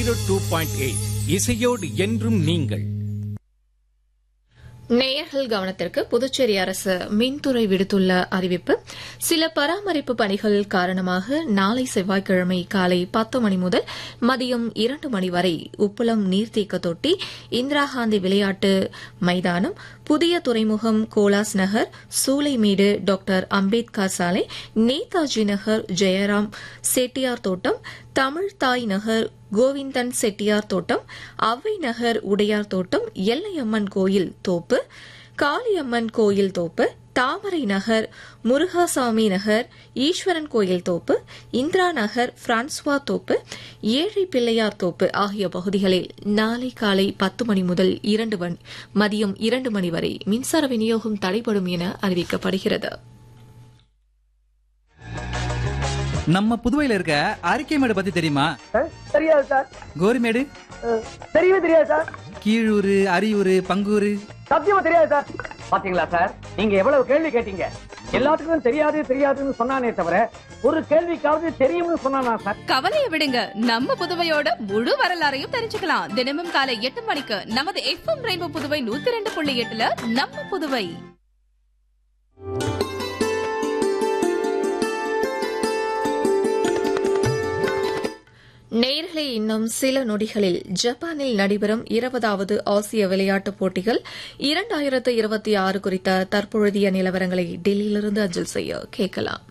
zero two point eight இசையோடு என்றும் நீங்கள் நேயர்கள் கவனத்திற்கு புதுச்சேரி அரசு மின்துறை விடுத்துள்ள அறிவிப்பு சில பராமரிப்பு பணிகள் காரணமாக நாளை செவ்வாய்க்கிழமை காலை பத்து மணி முதல் மதியம் இரண்டு மணி வரை உப்புளம் நீர்த்தேக்க தொட்டி இந்திரா காந்தி விளையாட்டு மைதானம் புதிய துறைமுகம் கோலாஸ் நகர் சூளைமேடு டாக்டர் அம்பேத்கர் சாலை நேதாஜி நகர் ஜெயராம் செட்டியார் தோட்டம் தமிழ் தாய் நகர் கோவிந்தன் செட்டியார் தோட்டம் அவ்வை நகர் உடையார் தோட்டம் எல்லையம்மன் கோயில் தோப்பு காளியம்மன் கோயில் தோப்பு தாமரை நகர் முருகாசாமி நகர் ஈஸ்வரன் கோயில் தோப்பு இந்திரா நகர் பிரான்சுவா தோப்பு ஏழை பிள்ளையார் தோப்பு ஆகிய பகுதிகளில் நாளை காலை பத்து மணி முதல் இரண்டு மணி மதியம் இரண்டு மணி வரை மின்சார விநியோகம் தடைபடும் என அறிவிக்கப்படுகிறது நம்ம புதுவையில இருக்க அரிக்கைமேடு பத்தி தெரியுமா தெரியாது சார் கோரிமேடு அஹ், தெரியவே தெரியாது சார் கீழூர் அரியூர் பங்கூர் சத்தியமா தெரியாது சார் பாத்தீங்களா சார் நீங்க எவ்வளவு கேள்வி கேட்டீங்க எல்லாத்துக்கும் தெரியாது தெரியாதுன்னு சொன்னானே தவிர ஒரு கேள்விக்காவது தெரியும்னு சொன்னானா சார் கவலைய விடுங்க நம்ம புதுவையோட முழு வரலாறையும் தெரிஞ்சுக்கலாம் தினமும் காலை எட்டு மணிக்கு நமது எஃப்எம் ரெயின்போ புதுவை நூத்தி ரெண்டு புள்ளி எட்டுல நம்ம புதுவை நேர்களை இன்னும் சில நொடிகளில் ஜப்பானில் நடைபெறும் இருபதாவது ஆசிய விளையாட்டுப் போட்டிகள் இரண்டாயிரத்து இருபத்தி ஆறு குறித்த தற்பொழுதைய நிலவரங்களை டெல்லியிலிருந்து அஞ்சல் செய்ய கேட்கலாம்